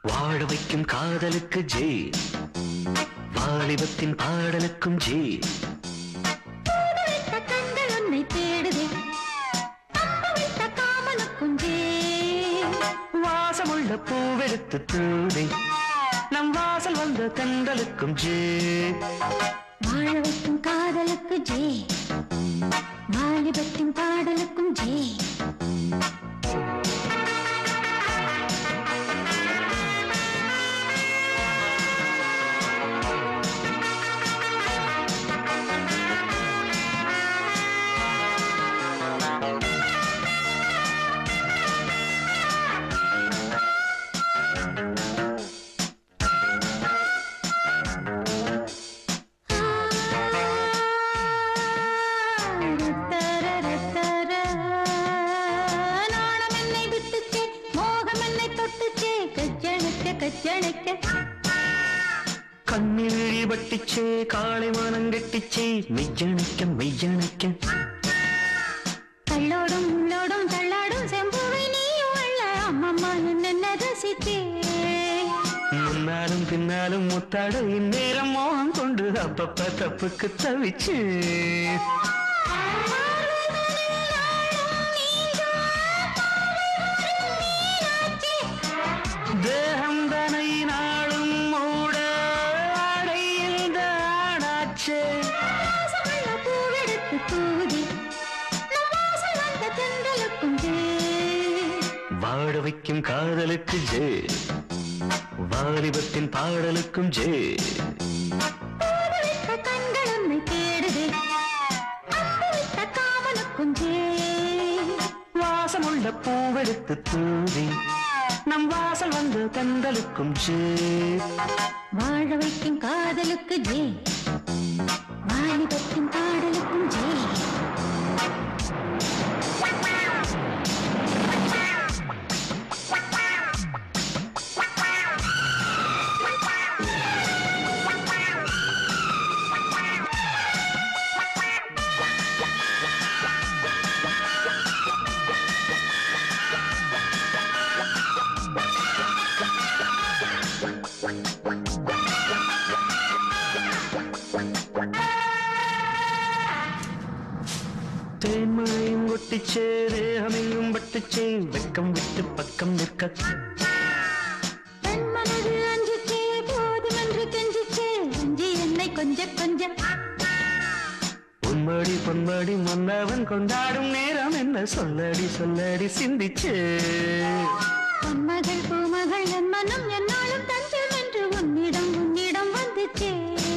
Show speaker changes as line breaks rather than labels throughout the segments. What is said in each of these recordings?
வாழ வைக்கும் காதலுக்கு ஜே வாலிபத்தின் பாடலுக்கும் ஜே
வைத்த கண்கள் உன்னை தேடுதே அம்பு வைத்த காமனுக்கும் ஜே
வாசமுள்ள பூவெடுத்து தூதை நம் வாசல் வந்த கண்களுக்கும் ஜே
வாழ வைக்கும் காதலுக்கு ஜே வாலிபத்தின் பாடலுக்கும் ஜே நாணம் என்னை விட்டுச்சே மோகம் என்னை தொட்டுச்சே கஜ்ஜணிக்க கஜ்ஜணிக்க
கண்ணில் இழிபட்டுச்சே காளை மனங்கெட்டிச்சே மெய்யணைக்க மெய்யணைக்க
கள்ளோடும் உள்ளோடும் தள்ளாடும் செம்புவை நீ உள்ள அம்மம்மா என்ன ரசித்தே
முன்னாலும் பின்னாலும் முத்தாட இந்நேரம் மோகம் கொண்டு அப்பப்ப தப்புக்கு தவிச்சு தேகம் தனை நாளும் மூட அடையில் தானாச்சே
வாசமுள்ள பூவெடுத்து தூதி நம் வாசல் வந்த தென்றலுக்கும் ஜே
வாழ வைக்கும் காதலுக்கு ஜே வாலிபத்தின் பாடலுக்கும் ஜே
பூவிட்ட கண்கள் உன்னை தேடுதே அம்பு விட்ட காமனுக்கும் ஜே
வாசமுள்ள பூவெடுத்து தூதி நம் வாசல் வந்து கந்தலுக்கும் ஜே
வாழ வைக்கும் காதலுக்கு ஜே வாலிபத்தின் பாடலுக்கும் ஜே
தேன்மழையும் ஒட்டிச்சே தேகமெங்கும் பட்டுச்சே வெக்கம் விட்டு பக்கம் நிற்க
பெண் மனது அஞ்சிச்சே போதுமென்று கெஞ்சிச்சே அஞ்சி என்னை கொஞ்ச கொஞ்சம்
பொன்மடி பொன்மடி மன்னவன் கொண்டாடும் நேரம் என்ன சொல்லடி சொல்லடி சிந்திச்சே
பொன்மகள் பூமகள் என் மனம் என்னாலும் தஞ்சம் என்று உன்னிடம் உன்னிடம் வந்துச்சே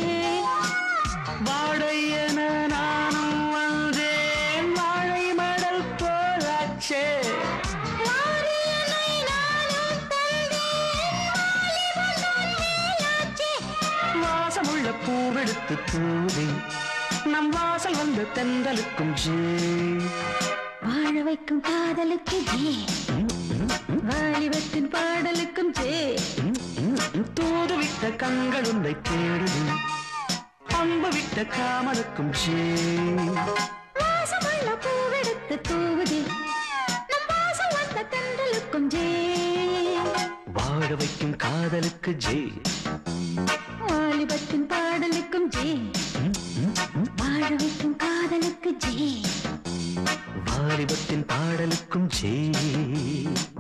வாழை என நானும் வந்தேன் வாழை மடல் போலாச்சே
வாரி என்னை நானும் தந்தேன், வாலிபன் நான் மேலாச்சே.
வாசமுள்ள பூவெடுத்து தூவி நம் வாசல் வந்த தென்றலுக்கும் ஜே
வாழ வைக்கும் காதலுக்கு ஜே வாலிபத்தின் பாடலுக்கும் ஜே
தூது விட்ட கண்கள் உன்னை தேடுது அம்பு விட்ட காமலுக்கும் ஜே
வாசமுள்ள பூவெடுத்து தூவுதே நம் வாசல் வந்த தென்றலுக்கும் ஜே
வாழ வைக்கும் காதலுக்கு ஜே
வாலிபத்தின் பாடலுக்கும் ஜே வாழ வைக்கும் காதலுக்கு ஜே
வாலிபத்தின் பாடலுக்கும் ஜே